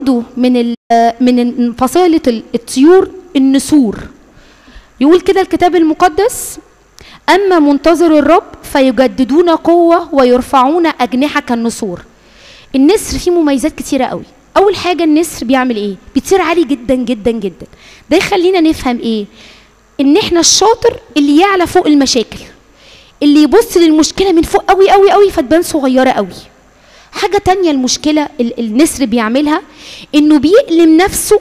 برضو من ال- من فصيلة ال- الطيور النسور يقول كده الكتاب المقدس أما منتظر الرب فيجددون قوة ويرفعون أجنحة كالنسور النسر فيه مميزات كتيرة قوي أول حاجة النسر بيعمل إيه؟ بيطير عالي جدا جدا جدا ده يخلينا نفهم إيه؟ إن إحنا الشاطر اللي يعلى فوق المشاكل اللي يبص للمشكلة من فوق قوي قوي قوي فتبان صغيرة قوي حاجة تانية المشكلة ال- النسر بيعملها إنه بيألم نفسه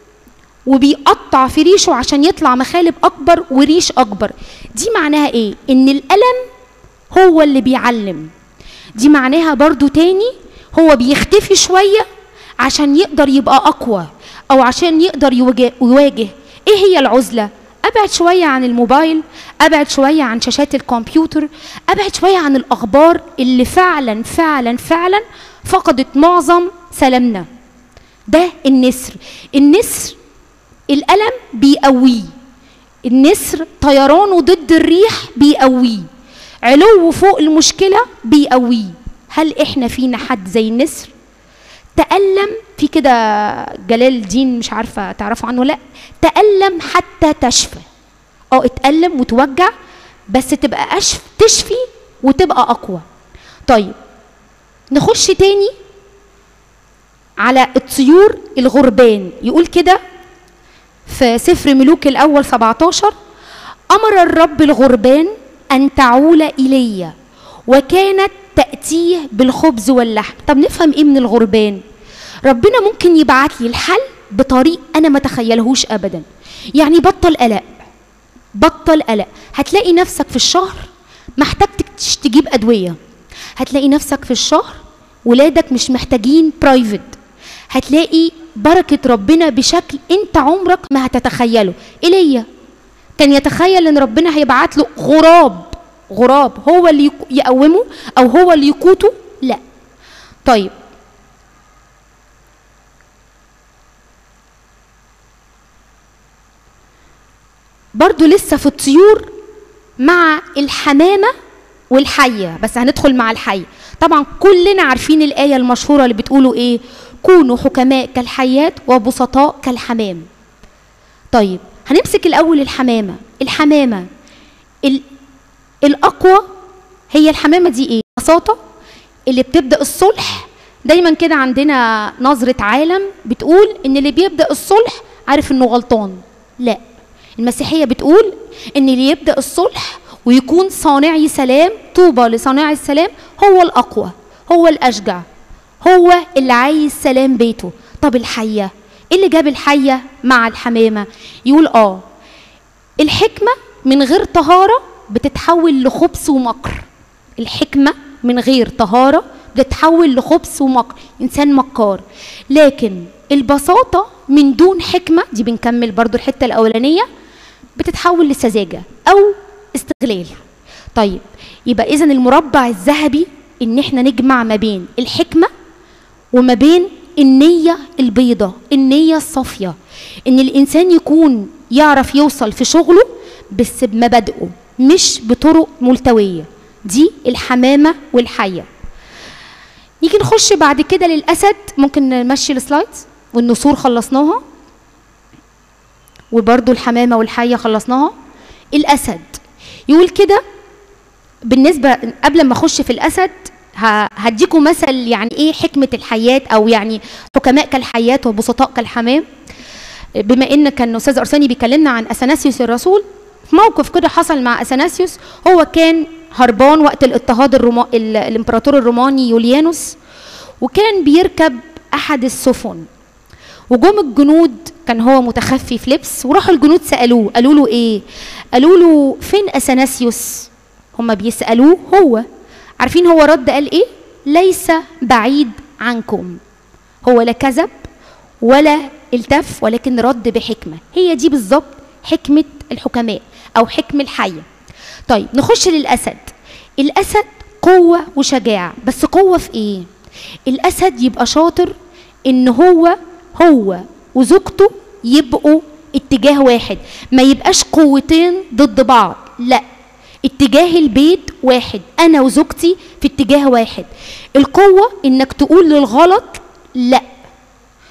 وبيقطع في ريشه عشان يطلع مخالب اكبر وريش اكبر دي معناها ايه ان الالم هو اللي بيعلم دي معناها برضو تاني هو بيختفي شوية عشان يقدر يبقى اقوى او عشان يقدر يواجه, يواجه ايه هي العزلة ابعد شوية عن الموبايل ابعد شوية عن شاشات الكمبيوتر ابعد شوية عن الاخبار اللي فعلا فعلا فعلا فقدت معظم سلامنا ده النسر النسر الألم بيقويه النسر طيرانه ضد الريح بيقويه علوه فوق المشكلة بيقويه هل احنا فينا حد زي النسر تألم في كده جلال الدين مش عارفة تعرفوا عنه لا تألم حتى تشفى اه اتألم وتوجع بس تبقى أشف تشفي وتبقى أقوى طيب نخش تاني على الطيور الغربان يقول كده في سفر ملوك الأول 17 أمر الرب الغربان أن تعول إلي وكانت تأتيه بالخبز واللحم طب نفهم إيه من الغربان ربنا ممكن يبعت لي الحل بطريق أنا ما تخيلهوش أبدا يعني بطل قلق بطل قلق هتلاقي نفسك في الشهر محتاج تكتش- تجيب أدوية هتلاقي نفسك في الشهر ولادك مش محتاجين برايفت هتلاقي بركة ربنا بشكل انت عمرك ما هتتخيله ايليا كان يتخيل ان ربنا هيبعت له غراب غراب هو اللي يق- يقومه او هو اللي يقوته لا طيب برضو لسه في الطيور مع الحمامة والحية بس هندخل مع الحية طبعا كلنا عارفين الآية المشهورة اللي بتقولوا إيه كونوا حكماء كالحيات وبسطاء كالحمام طيب هنمسك الأول الحمامة الحمامة ال... الأقوى هي الحمامة دي إيه بساطة اللي بتبدأ الصلح دايما كده عندنا نظرة عالم بتقول إن اللي بيبدأ الصلح عارف إنه غلطان لا المسيحية بتقول إن اللي يبدأ الصلح ويكون صانعي سلام طوبى لصانع السلام هو الأقوى هو الأشجع هو اللي عايز سلام بيته طب الحية إيه اللي جاب الحية مع الحمامة يقول آه الحكمة من غير طهارة بتتحول لخبث ومكر الحكمة من غير طهارة بتتحول لخبث ومكر إنسان مكار لكن البساطة من دون حكمة دي بنكمل برضو الحتة الأولانية بتتحول لسذاجة أو استغلال طيب يبقى إذا المربع الذهبي إن إحنا نجمع ما بين الحكمة وما بين النية البيضة النية الصافية إن الإنسان يكون يعرف يوصل في شغله بس بمبادئه مش بطرق ملتوية دي الحمامة والحية نيجي نخش بعد كده للأسد ممكن نمشي السلايدز والنسور خلصناها وبرضو الحمامة والحية خلصناها الأسد يقول كده بالنسبة قبل ما أخش في الأسد ه- هديكم مثل يعني إيه حكمة الحيات أو يعني حكماء كالحيات وبسطاء كالحمام بما إن كان أستاذ أرساني بيكلمنا عن أثناسيوس الرسول في موقف كده حصل مع أثناسيوس هو كان هربان وقت الاضطهاد الروما... ال- الإمبراطور الروماني يوليانوس وكان بيركب أحد السفن وجم الجنود كان هو متخفي في لبس وراحوا الجنود سألوه قالوا له ايه قالوا له فين اثناسيوس هما بيسألوه هو عارفين هو رد قال ايه ليس بعيد عنكم هو لا كذب ولا التف ولكن رد بحكمة هي دي بالظبط حكمة الحكماء أو حكم الحية طيب نخش للأسد الأسد قوة وشجاعة بس قوة في إيه؟ الأسد يبقى شاطر إن هو هو وزوجته يبقوا اتجاه واحد ما يبقاش قوتين ضد بعض لا اتجاه البيت واحد انا وزوجتي في اتجاه واحد القوه انك تقول للغلط لا